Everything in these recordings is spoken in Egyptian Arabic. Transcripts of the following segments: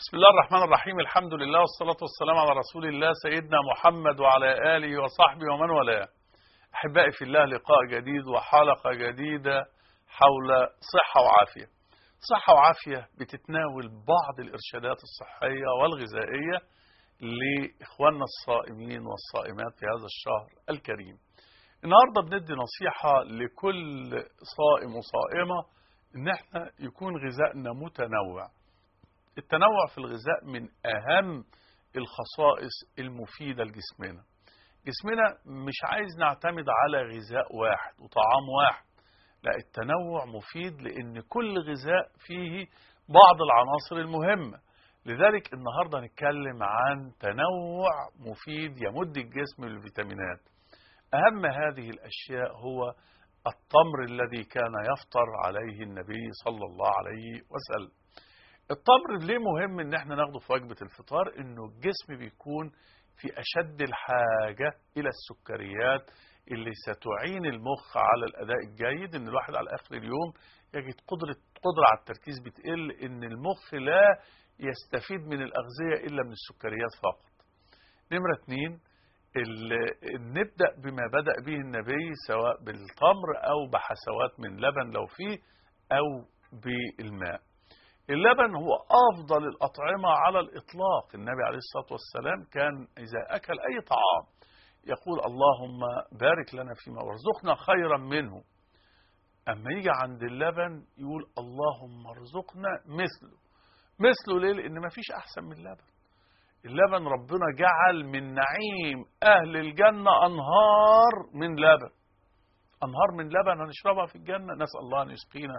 بسم الله الرحمن الرحيم الحمد لله والصلاة والسلام على رسول الله سيدنا محمد وعلى آله وصحبه ومن والاه أحبائي في الله لقاء جديد وحلقة جديدة حول صحة وعافية صحة وعافية بتتناول بعض الإرشادات الصحية والغذائية لإخواننا الصائمين والصائمات في هذا الشهر الكريم النهاردة بندي نصيحة لكل صائم وصائمة إن احنا يكون غذائنا متنوع التنوع في الغذاء من أهم الخصائص المفيدة لجسمنا جسمنا مش عايز نعتمد على غذاء واحد وطعام واحد لا التنوع مفيد لأن كل غذاء فيه بعض العناصر المهمة لذلك النهاردة نتكلم عن تنوع مفيد يمد الجسم بالفيتامينات أهم هذه الأشياء هو التمر الذي كان يفطر عليه النبي صلى الله عليه وسلم التمر ليه مهم ان احنا ناخده في وجبة الفطار انه الجسم بيكون في اشد الحاجة الى السكريات اللي ستعين المخ على الاداء الجيد ان الواحد على اخر اليوم يجد قدرة قدرة على التركيز بتقل ان المخ لا يستفيد من الاغذية الا من السكريات فقط نمرة اتنين نبدأ بما بدأ به النبي سواء بالتمر او بحسوات من لبن لو فيه او بالماء اللبن هو أفضل الأطعمة على الإطلاق النبي عليه الصلاة والسلام كان إذا أكل أي طعام يقول اللهم بارك لنا فيما وارزقنا خيرا منه أما يجي عند اللبن يقول اللهم ارزقنا مثله مثله ليه لأن ما فيش أحسن من اللبن اللبن ربنا جعل من نعيم أهل الجنة أنهار من لبن أنهار من لبن هنشربها في الجنة نسأل الله أن يسقينا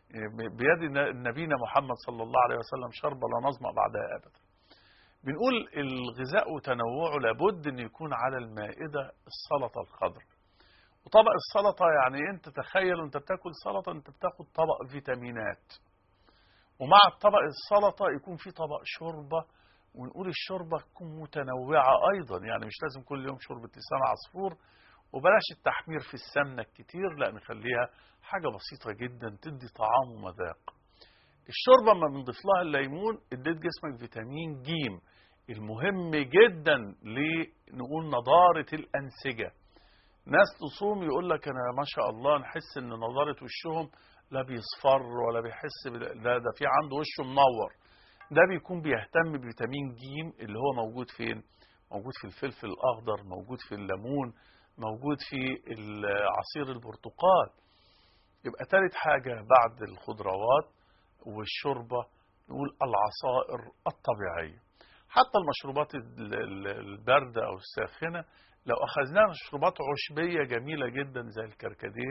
بيد نبينا محمد صلى الله عليه وسلم شرب لا نظمأ بعدها أبدا بنقول الغذاء وتنوعه لابد أن يكون على المائدة السلطة الخضراء وطبق السلطة يعني أنت تخيل أنت بتاكل سلطة أنت بتاخد طبق فيتامينات ومع الطبق السلطة يكون في طبق شوربة ونقول الشوربة تكون متنوعة أيضا يعني مش لازم كل يوم شوربة لسان عصفور وبلاش التحمير في السمنة كتير لا نخليها حاجة بسيطة جدا تدي طعام ومذاق الشوربة ما بنضيف لها الليمون اديت جسمك فيتامين جيم المهم جدا لنقول نضارة الأنسجة ناس تصوم يقول لك أنا ما شاء الله نحس إن نضارة وشهم لا بيصفر ولا بيحس ده, ده في عنده وشه منور ده بيكون بيهتم بفيتامين جيم اللي هو موجود فين موجود في الفلفل الأخضر موجود في الليمون موجود في عصير البرتقال يبقى ثالث حاجة بعد الخضروات والشوربة نقول العصائر الطبيعية حتى المشروبات الباردة أو الساخنة لو أخذناها مشروبات عشبية جميلة جدا زي الكركديه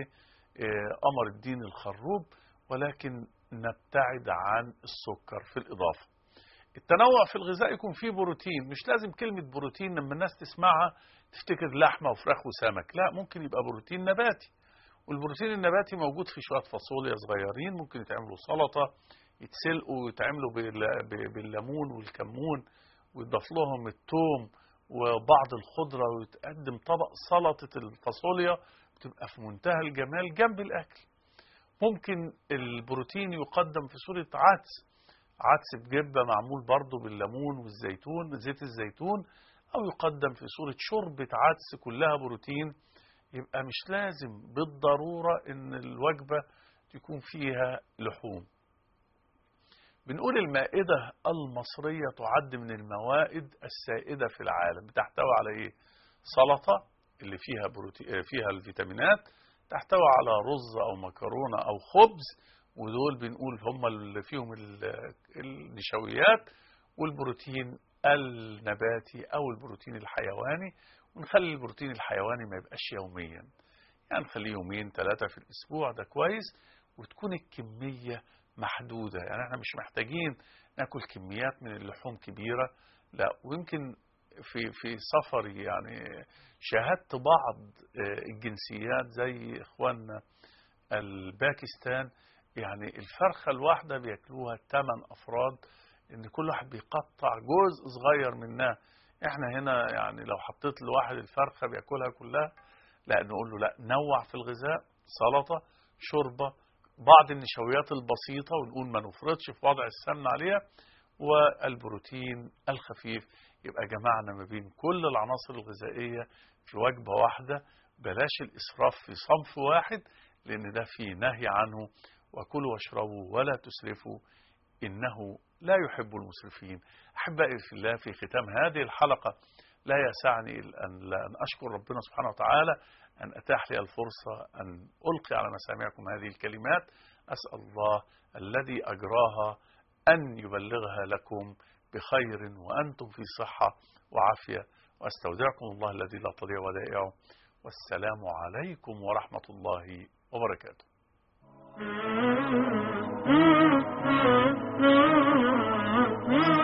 قمر الدين الخروب ولكن نبتعد عن السكر في الإضافة التنوع في الغذاء يكون فيه بروتين مش لازم كلمة بروتين لما الناس تسمعها تفتكر لحمة وفراخ وسمك لا ممكن يبقى بروتين نباتي والبروتين النباتي موجود في شوية فاصوليا صغيرين ممكن يتعملوا سلطة يتسلقوا ويتعملوا بالليمون والكمون ويضاف لهم التوم وبعض الخضرة ويتقدم طبق سلطة الفاصوليا بتبقى في منتهى الجمال جنب الأكل ممكن البروتين يقدم في صورة عدس عدس بجبة معمول برضه بالليمون والزيتون زيت الزيتون أو يقدم في صورة شوربة عدس كلها بروتين يبقى مش لازم بالضرورة ان الوجبة تكون فيها لحوم بنقول المائدة المصرية تعد من الموائد السائدة في العالم بتحتوي على ايه سلطة اللي فيها بروتي... فيها الفيتامينات تحتوي على رز او مكرونة او خبز ودول بنقول هم اللي فيهم النشويات والبروتين النباتي او البروتين الحيواني ونخلي البروتين الحيواني ما يبقاش يوميا يعني نخليه يومين ثلاثة في الأسبوع ده كويس وتكون الكمية محدودة يعني احنا مش محتاجين ناكل كميات من اللحوم كبيرة لا ويمكن في في سفري يعني شاهدت بعض الجنسيات زي اخواننا الباكستان يعني الفرخة الواحدة بياكلوها ثمان أفراد إن كل واحد بيقطع جزء صغير منها احنا هنا يعني لو حطيت لواحد الفرخة بياكلها كلها لا نقول له لا نوع في الغذاء سلطة شوربة بعض النشويات البسيطة ونقول ما نفرطش في وضع السمن عليها والبروتين الخفيف يبقى جمعنا ما بين كل العناصر الغذائية في وجبة واحدة بلاش الإسراف في صنف واحد لأن ده فيه نهي عنه وكلوا واشربوا ولا تسرفوا إنه لا يحب المسرفين أحبائي في الله في ختام هذه الحلقة لا يسعني أن, أن أشكر ربنا سبحانه وتعالى أن أتاح لي الفرصة أن ألقي على مسامعكم هذه الكلمات أسأل الله الذي أجراها أن يبلغها لكم بخير وأنتم في صحة وعافية وأستودعكم الله الذي لا تضيع ودائعه والسلام عليكم ورحمة الله وبركاته Mm-hmm.